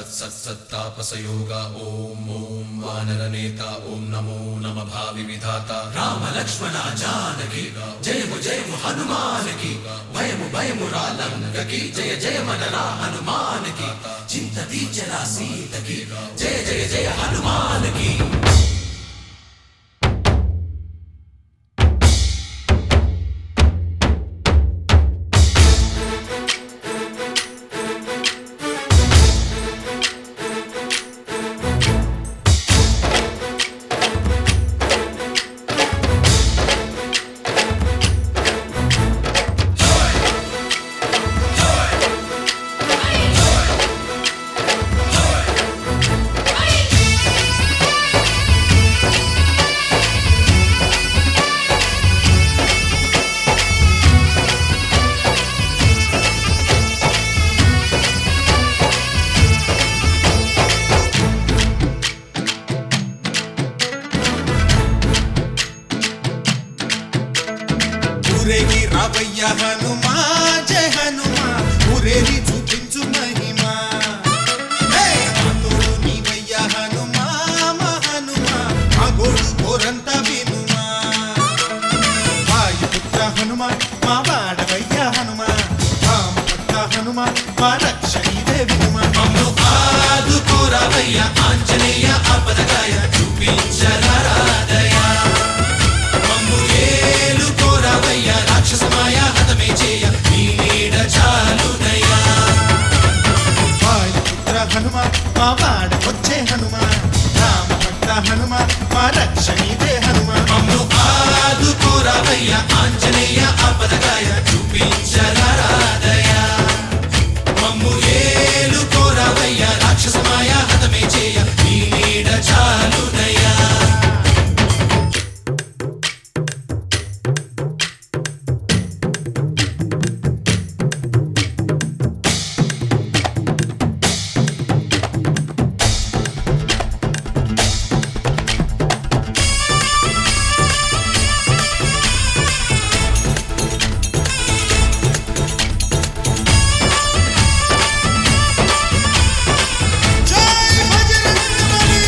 సత్సత్తాపసయోగ ఓం ఓం వానరనేత ఓం నమో నమ భావి విధాత రామ లక్ష్మణ జానకి జయము జయము హనుమానికి భయము భయము రాలంకకి జయ జయ మనరా హనుమానికి చింత తీర్చరా సీతకి జయ జయ జయ హనుమానికి ఊరేగి రావయ్య హనుమా జయ హనుమా ఊరేగి చూపించు మహిమా హే! మా తోడు నీవయ్య హనుమా మా హనుమా మా గోడు కోరంత వినుమా వాయుపుత్ర హనుమా మా వాడవయ్య హనుమా రామభక్త హనుమా మా రక్షణీదే వినుమా మమ్ము ఆదుకోరావయ్య ఆంజనేయ ఆపదగాయ చూపించరాదయ మమ్ము ఏలుకోరావయ్య రాక్షసమాయ హతమే చేయ నీ నీడ చాలునయ్యా వాయుపుత్ర హనుమా మా వాడవచ్చే హనుమా రామభక్త హనుమా మా రక్షణీదే హనుమా మమ్ము ఆదుకోరావయ్య ఆంజనేయ ఆపదగాయ చూపించరాదయ మమ్ము ఏలుకోరావయ్య రాక్షసమాయ హతమే చేయ నీ నీడ చాలునయ్యా జై బజరంగబలి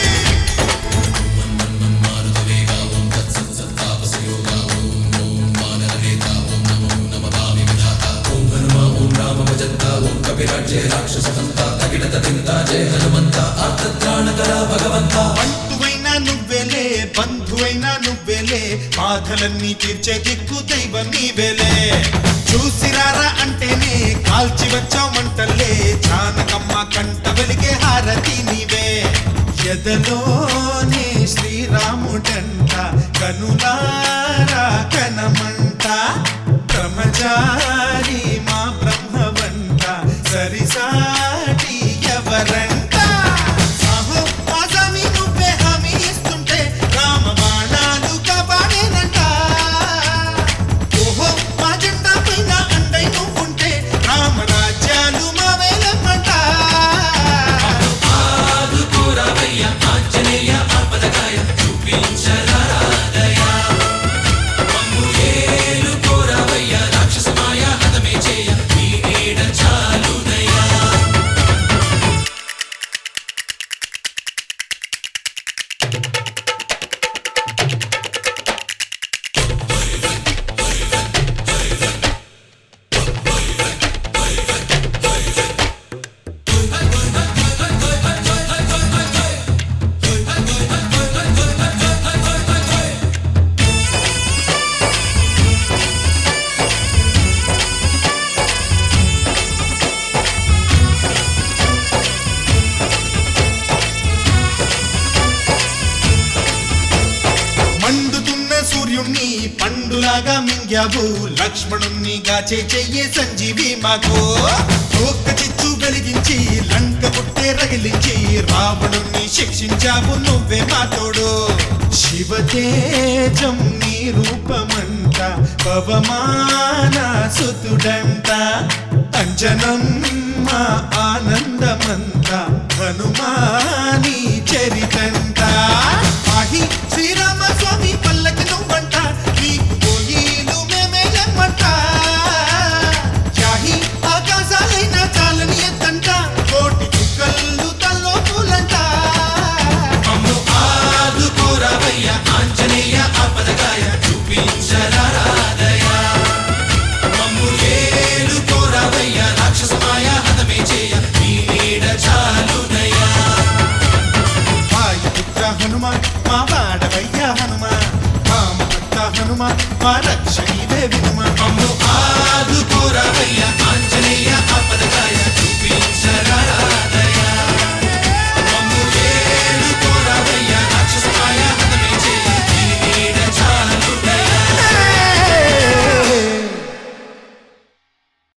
బంటువైనా నువ్వెలే బంధువైనా నువ్వెలే బాధలన్నీ తీర్చే దిక్కు దైవం నీవెలే చూసిరారా అంటేనే కాల్చి వచ్చామంటలే జానకమ్మ కంట వెలిగే హారతి నీవే ఎదలోనే శ్రీరాముడంట కనులారా కనమంట బ్రహ్మచారి మా బ్రహ్మవంట సరిసాటి ఎవరంట సాహో ఆసామి నువ్వే హామీ ఇస్తుంటే రామ బాణాలు కాపాడేనంట ఓహో మా జెండా పైన అండై నువ్వుంటే రామ రాజ్యాలు మా వేలమ్మంట ఆదుకోరావయ్య ఆంజనేయ ఆపదగాయ చూపించరాదయ మమ్ము ఏలుకోరావయ్య రాక్షసమాయ హతమే చేయ నీ నీడ చాలునయ్యా మండుతున్న సూర్యుణ్ణి పండులాగా మింగావు లక్ష్మణుణ్ణి గాచే చెయ్యే సంజీవి మాకు ఒక్క చిచ్చు వెలిగించి లంక పుట్టే రగిలించి రావణుణ్ణి శిక్షించావు నువ్వే మా తోడు శివతేజం నీ రూపమంట పవమాన సుతుడంట అంజనం మా ఆనందమంత హనుమాని చరితంట ఆహి శ్రీరామ స్వామి పల్లకి నువ్వంట నీకు పోయిలు మేమే లెమ్మంట యాహి ఆకాశాలైన చాలని ఎత్తంట కోటి చుక్కల్లో హనుమ మా రక్షణీదే వినుమ మమ్ము ఆదుకోరవయ్య